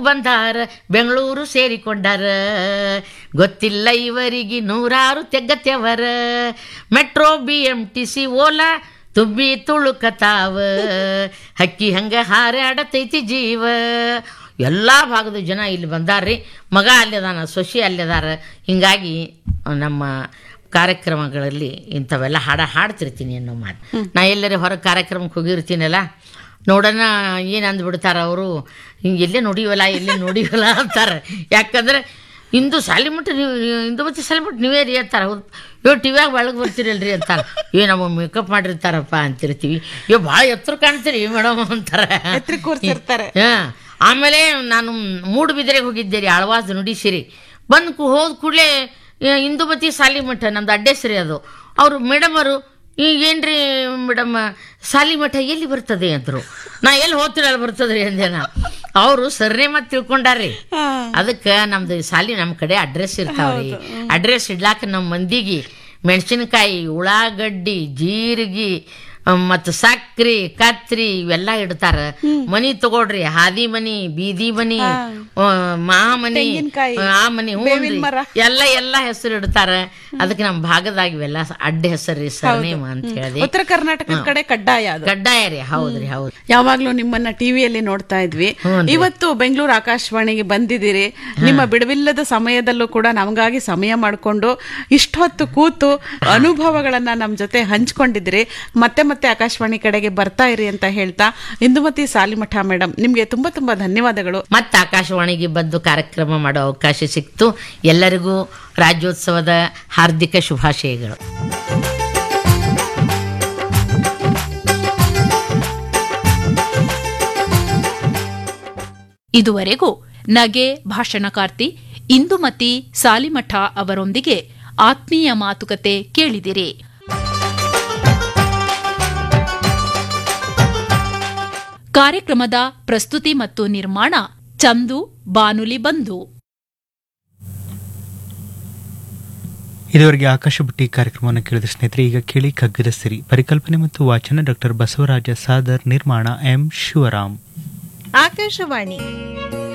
ಬಂದಾರ ಬೆಂಗಳೂರು ಸೇರಿಕೊಂಡಾರ ಗೊತ್ತಿಲ್ಲ ಇವರಿಗೆ ನೂರಾರು ತೆಗ್ಗತ್ಯವರ metro B M T C Ola ತುಂಬಿ ತುಳುಕತಾವ ಹಕ್ಕಿ ಹಂಗ ಹಾರಾಡತೈತಿ ಜೀವ ಎಲ್ಲ ಭಾಗದ ಜನ ಇಲ್ಲಿ ಬಂದಾರ್ರಿ ಮಗ ಅಲ್ಲಿದಾನ ಸೊಸಿ ಅಲ್ಲಿದಾರ ಹಿಂಗಾಗಿ ನಮ್ಮ ಕಾರ್ಯಕ್ರಮಗಳಲ್ಲಿ ಇಂಥವೆಲ್ಲ ಹಾಡ ಹಾಡ್ತಿರ್ತೀನಿ ಅನ್ನೋ ಮಾತು ನಾ ಎಲ್ಲರೂ ಹೊರಗೆ ಕಾರ್ಯಕ್ರಮಕ್ಕೆ ಹೋಗಿರ್ತೀನಲ್ಲ ನೋಡೋಣ ಏನು ಅಂದ್ಬಿಡ್ತಾರ ಅವರು ಹಿಂಗೆ ಎಲ್ಲೇ ನೋಡಿವಲ್ಲ ಎಲ್ಲೇ ನೋಡಿವಲ್ಲ ಅಂತಾರೆ ಯಾಕಂದ್ರೆ ಇಂದು ಸಾಲಿಮಠ ನೀವು ಇಂದು ಮತ್ತೆ ಸಾಲಿಮಠ ನೀವೇ ರೀ ಅಂತಾರೆ ಹೌದು ಇವ್ ಟಿವ್ಯಾಗ ಬೆಳಗ್ಗೆ ಬರ್ತೀರಲ್ರಿ ಅಂತಾರೆ ಏ ನಮ್ಮ ಮೇಕಪ್ ಮಾಡಿರ್ತಾರಪ್ಪ ಅಂತಿರ್ತೀವಿ ಇವ್ ಭಾಳ ಎತ್ತರ ಕಾಣ್ತೀರಿ ಮೇಡಮ್ ಅಂತಾರೆ ಎತ್ರಕ್ಕೆ ಕೂರ್ಸಿರ್ತಾರೆ. ಹಾ ಆಮೇಲೆ ನಾನು ಮೂಡುಬಿದಿರೆಗೆ ಹೋಗಿದ್ದೆ ರೀ ಆಳ್ವಾಸ್ ನುಡಿಸಿರಿ ಬಂದು ಕು ಹೋದ ಕೂಡಲೇ ಇಂದುಮತಿ ಸಾಲಿಮಠ ನಮ್ದು ಅಡ್ಡೆಸ್ರಿ ಅದು ಅವರು ಮೇಡಮರು ಈಗೇನ್ರಿ ಮೇಡಮ್ ಸಾಲಿಮಠ ಎಲ್ಲಿ ಬರ್ತದೆ ಅಂದರು ನಾ ಎಲ್ಲಿ ಹೋಗ್ತೀನಿ ಅಲ್ಲಿ ಬರ್ತದೆ ರೀ ಅಂದೆ ನಾ ಅವರು ಸರ್ನೇ ಮತ್ತೆ ತಿಳ್ಕೊಂಡಾರ್ರಿ ಹಾ. ಅದಕ್ಕೆ ನಮ್ದು ಸಾಲಿ ನಮ್ಮ ಕಡೆ ಅಡ್ರೆಸ್ ಇರ್ತಾವ್ರಿ ಅಡ್ರೆಸ್ ಇಡ್ಲಾಕ ನಮ್ಮ ಮಂದಿಗೆ ಮೆಣಸಿನಕಾಯಿ ಉಳ್ಳಾಗಡ್ಡಿ ಜೀರಿಗೆ ಮತ್ತು ಸಕ್ರಿ ಕತ್ರಿ ಇವೆಲ್ಲ ಇಡ್ತಾರ ಮನಿ ತಗೊಳ್ರಿ ಹಾದಿ ಮನಿ ಬೀದಿ ಮನಿ ಆ, ಮಾ ಮನಿ ತೆಂಗಿನ್ಕಾಯಿ, ಆ ಮನಿ ಹ್ಞೂ ಬೇವಿನ್ ಮರ. ಎಲ್ಲ ಎಲ್ಲ ಹೆಸರು ಇಡ್ತಾರ ಅದಕ್ಕೆ ನಮ್ಮ ಭಾಗದಾಗ ಇವೆಲ್ಲ ಅಡ್ಡ ಹೆಸರು ಸರ್ನೇಮ್ ಅಂತ ಹೇಳಿದೆ ಉತ್ತರ ಕರ್ನಾಟಕದ ಕಡೆ ಕಡ್ಡಾಯ ಅದು ಕಡ್ಡಾಯ ರೀ ಹೌದ್ರಿ ಹೌದು ಯಾವಾಗ್ಲೂ ನಿಮ್ಮನ್ನ ಟಿವಿಯಲ್ಲಿ ನೋಡ್ತಾ ಇದ್ವಿ ಹ್ಞೂನ್ರಿ. ಇವತ್ತು ಬೆಂಗಳೂರು ಆಕಾಶವಾಣಿಗೆ ಬಂದಿದ್ದೀರಿ ನಿಮ್ಮ ಬಿಡುವಿಲ್ಲದ ಸಮಯದಲ್ಲೂ ಕೂಡ ನಮಗಾಗಿ ಸಮಯ ಮಾಡಿಕೊಂಡು ಇಷ್ಟೊತ್ತು ಕೂತು ಅನುಭವಗಳನ್ನ ನಮ್ಮ ಜೊತೆ ಹಂಚ್ಕೊಂಡಿದ್ರಿ ಮತ್ತೆ ಮತ್ತೆ ಆಕಾಶವಾಣಿ ಕಡೆಗೆ ಬರ್ತಾ ಇರಿ ಅಂತ ಹೇಳ್ತಾ ಇಂದುಮತಿ ಸಾಲಿಮಠ ಮೇಡಮ್ ನಿಮ್ಗೆ ತುಂಬಾ ತುಂಬಾ ಧನ್ಯವಾದಗಳು ಮತ್ತೆ ಆಕಾಶವಾಣಿಗೆ ಬಂದು ಕಾರ್ಯಕ್ರಮ ಮಾಡೋ ಅವಕಾಶ ಸಿಕ್ತು ಎಲ್ಲರಿಗೂ ರಾಜ್ಯೋತ್ಸವದ ಹಾರ್ದಿಕ ಶುಭಾಶಯಗಳು ಇದುವರೆಗೂ ನಗೆ ಭಾಷಣಕಾರ್ತಿ ಇಂದುಮತಿ ಸಾಲಿಮಠ ಅವರೊಂದಿಗೆ ಆತ್ಮೀಯ ಮಾತುಕತೆ ಕೇಳಿದಿರಿ ಕಾರ್ಯಕ್ರಮದ ಪ್ರಸ್ತುತಿ ಮತ್ತು ನಿರ್ಮಾಣ ಚಂದು ಬಾನುಲಿ ಬಂಧು ಇದುವರೆಗೆ ಆಕಾಶ ಬುಟ್ಟಿ ಕಾರ್ಯಕ್ರಮವನ್ನು ಕೇಳಿದ ಸ್ನೇಹಿತರೆ ಈಗ ಕೇಳಿ ಕಗ್ಗದ ಸಿರಿ ಪರಿಕಲ್ಪನೆ ಮತ್ತು ವಾಚನ ಡಾಕ್ಟರ್ ಬಸವರಾಜ ಸಾದರ್ ನಿರ್ಮಾಣ ಎಂ ಶಿವರಾಮ್ ಆಕಾಶವಾಣಿ